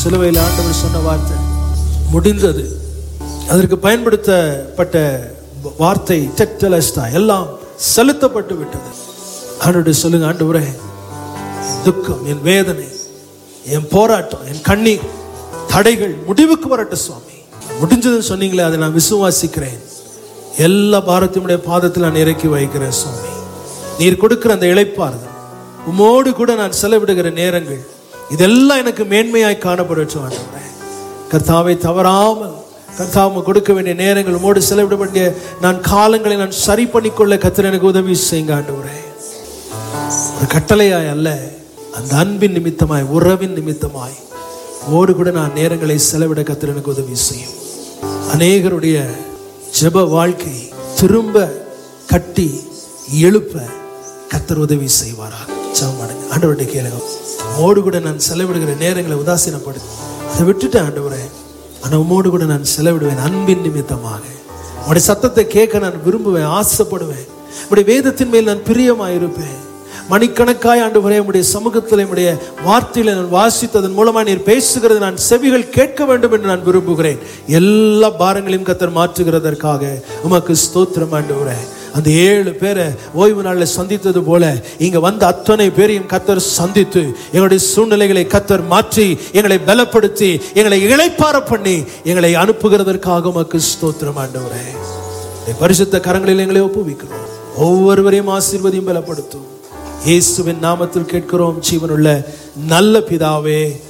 சிலுவையில் ஆண்டவர் சொன்ன வார்த்தை முடிந்தது அதற்கு பயன்படுத்தப்பட்ட வார்த்தை டெட்டலஸ்டா எல்லாம் செலுத்தப்பட்டு விட்டது ஆண்டவருடைய சொல்லுங்க ஆண்டவரே என் துக்கம் என் வேதனை என் போராட்டம் என் கண்ணீர் தடைகள் முடிவுக்கு வரட்டும் சுவாமி முடிஞ்சதுன்னு சொன்னீங்களே அதை நான் விசுவாசிக்கிறேன் எல்லா பாரத்தையுடைய பாதத்தில் நான் இறக்கி வைக்கிறேன் சுவாமி நீர் கொடுக்கிற அந்த இழைப்பார்கள் உமோடு கூட நான் செலவிடுகிற நேரங்கள் இதெல்லாம் எனக்கு மேன்மையாய் காணப்படட்டும் ஆண்டவரே கர்த்தாவை தவறாமல் கர்த்தாவை கொடுக்க வேண்டிய நேரங்கள் உமோடு செலவிட வேண்டிய நான் காலங்களை நான் சரி பண்ணிக்கொள்ள கர்த்தர் எனக்கு உதவி செய்யுங்க ஆண்டவரே ஒரு கட்டளையாய் அல்ல அந்த அன்பின் நிமித்தமாய் உறவின் நிமித்தமாய் ஓடு கூட நான் நேரங்களை செலவிட கர்த்தர் எனக்கு உதவி செய்யும் அநேகருடைய ஜெப வாழ்க்கை திரும்ப கட்டி எழுப்ப கர்த்தர் உதவி செய்வாராக ஜெபம் பண்ணுங்க ஆண்டவர்கிட்ட கேளுங்க உம்மோடு கூட நான் செலவிடுகிற நேரங்களை உதாசீனப்படுத்தி அதை விட்டுட்டு ஆண்டவரே ஆனால் உம்மோடு கூட நான் செலவிடுவேன் அன்பின் நிமித்தமாக உடைய சத்தத்தை கேட்க நான் விரும்புவேன் ஆசைப்படுவேன் உடைய வேதத்தின் மேல் நான் பிரியமாக இருப்பேன் மணிக்கணக்காய் ஆண்டு வரை உடைய சமூகத்தில் உடைய வார்த்தைகளை நான் வாசித்ததன் மூலமாக நீர் பேசுகிறது நான் செவிகள் கேட்க வேண்டும் என்று நான் விரும்புகிறேன் எல்லா பாரங்களையும் கத்தர் மாற்றுகிறதற்காக உமக்கு ஸ்தோத்திரம் ஆண்டு அந்த ஏழு பேரை ஓய்வு நாளில் சந்தித்தது போல இங்க வந்த அத்தனை பேரையும் கத்தர் சந்தித்து எங்களுடைய சூழ்நிலைகளை கத்தர் மாற்றி எங்களை பலப்படுத்தி எங்களை இளைப்பார பண்ணி எங்களை அனுப்புகிறதற்காக உமக்கு ஸ்தோத்திரம் ஆண்டவரே உம்முடைய பரிசுத்த கரங்களில் எங்களை ஒப்புவிக்கிறோம் ஒவ்வொருவரையும் ஆசீர்வதியும் பலப்படுத்தும் இயேசுவின் நாமத்தில் கேட்கிறோம் ஜீவனுள்ள நல்ல பிதாவே